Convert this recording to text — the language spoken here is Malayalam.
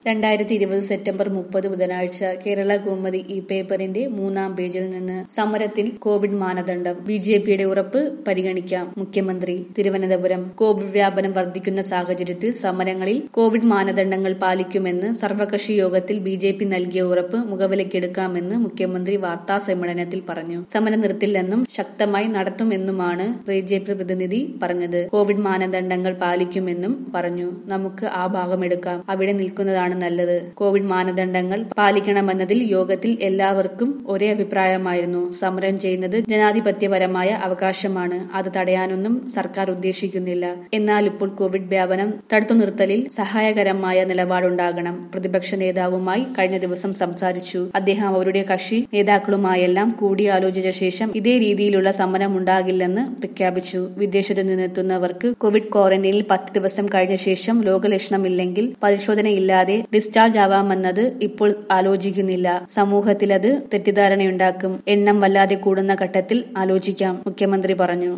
രണ്ടായിരത്തി ഇരുപത് സെപ്റ്റംബർ മുപ്പത് ബുധനാഴ്ച കേരള കൗമുദി ഈ പേപ്പറിന്റെ മൂന്നാം പേജിൽ നിന്ന് സമരത്തിൽ കോവിഡ് മാനദണ്ഡം ബി ജെ പിയുടെ ഉറപ്പ് പരിഗണിക്കാം മുഖ്യമന്ത്രി തിരുവനന്തപുരം കോവിഡ് വ്യാപനം വർദ്ധിക്കുന്ന സാഹചര്യത്തിൽ സമരങ്ങളിൽ കോവിഡ് മാനദണ്ഡങ്ങൾ പാലിക്കുമെന്ന് സർവകക്ഷി യോഗത്തിൽ ബി ജെ പി നൽകിയ ഉറപ്പ് മുഖവിലക്കെടുക്കാമെന്ന് മുഖ്യമന്ത്രി വാർത്താ സമ്മേളനത്തിൽ പറഞ്ഞു സമരം നിർത്തില്ലെന്നും ശക്തമായി നടത്തുമെന്നുമാണ് ബി ജെ പി പ്രതിനിധി പറഞ്ഞത് കോവിഡ് മാനദണ്ഡങ്ങൾ പാലിക്കുമെന്നും പറഞ്ഞു നമുക്ക് ആ ഭാഗം എടുക്കാം അവിടെ നിൽക്കുന്നതാണ് നല്ലത് കോവിഡ് മാനദണ്ഡങ്ങൾ പാലിക്കണമെന്നതിൽ യോഗത്തിൽ എല്ലാവർക്കും ഒരേ അഭിപ്രായമായിരുന്നു സമരം ചെയ്യുന്നത് ജനാധിപത്യപരമായ അവകാശമാണ് അത് തടയാനൊന്നും സർക്കാർ ഉദ്ദേശിക്കുന്നില്ല എന്നാൽ ഇപ്പോൾ കോവിഡ് വ്യാപനം തടുത്തു നിർത്തലിൽ സഹായകരമായ നിലപാടുണ്ടാകണം പ്രതിപക്ഷ നേതാവുമായി കഴിഞ്ഞ ദിവസം സംസാരിച്ചു അദ്ദേഹം അവരുടെ കക്ഷി നേതാക്കളുമായെല്ലാം കൂടിയാലോചിച്ച ശേഷം ഇതേ രീതിയിലുള്ള സമരം ഉണ്ടാകില്ലെന്ന് പ്രഖ്യാപിച്ചു വിദേശത്ത് നിന്നെത്തുന്നവർക്ക് കോവിഡ് ക്വാറന്റൈനിൽ പത്ത് ദിവസം കഴിഞ്ഞ ശേഷം രോഗലക്ഷണമില്ലെങ്കിൽ പരിശോധനയില്ലാതെ ഡിസ്ചാർജ് ആവാമെന്നത് ഇപ്പോൾ ആലോചിക്കുന്നില്ല സമൂഹത്തിൽ അത് തെറ്റിദ്ധാരണയുണ്ടാക്കും എണ്ണം വല്ലാതെ കൂടുന്ന ഘട്ടത്തിൽ ആലോചിക്കാം മുഖ്യമന്ത്രി പറഞ്ഞു